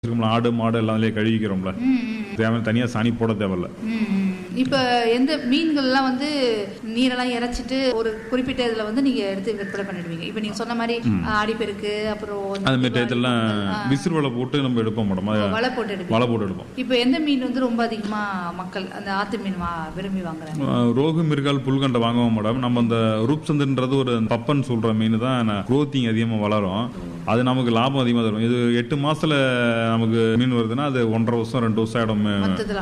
வச்சிருக்கோம்ல, ஆடு மாடு எல்லாம் அதிலே கழுவிக்கிறோம்ல ம், ம், தேவையான தனியா சாணி போட தேவையில்ல ம், ம். இப்ப எந்த மீன்கள்லாம் வந்து நீரெல்லாம் இறைச்சிட்டு ஒரு குறிப்பிட்ட இதுல வந்து நீங்க எடுத்து விற்பனை பண்ணிடுவீங்க இப்ப நீங்க சொன்ன மாதிரி ஆடிப்பெருக்கு அப்புறம் இந்த அந்த மாதிரி தீபாவளி டயத்துலாம் பொங்கல், ஆ, விசிறு வலை போட்டு நம்ம எடுப்போம் மேடம் அது வலை போட்டு எடுப்பீங்க வலை போட்டு எடுப்போம் இப்ப எந்த மீன் வந்து ரொம்ப அதிகமா மக்கள் அந்த ஆத்து மீன் வா- விரும்பி வாங்குறாங்க அஹ் ரோகு மிருகால் புல்கண்டை வாங்குவோம் மேடம் நம்ம அந்த ரூப்சந்துன்றது ஒரு பப்பன் சொல்ற மீன் தான் குரோத்திங் அதிகமாக வளரும் அது நமக்கு லாபம் அதிகமாக தரும் இது எட்டு மாசத்துல நமக்கு மீன் வருதுன்னா அது ஒன்றரை வருஷம் ரெண்டு வருஷம் ஆயிடும் மொத்தத்துல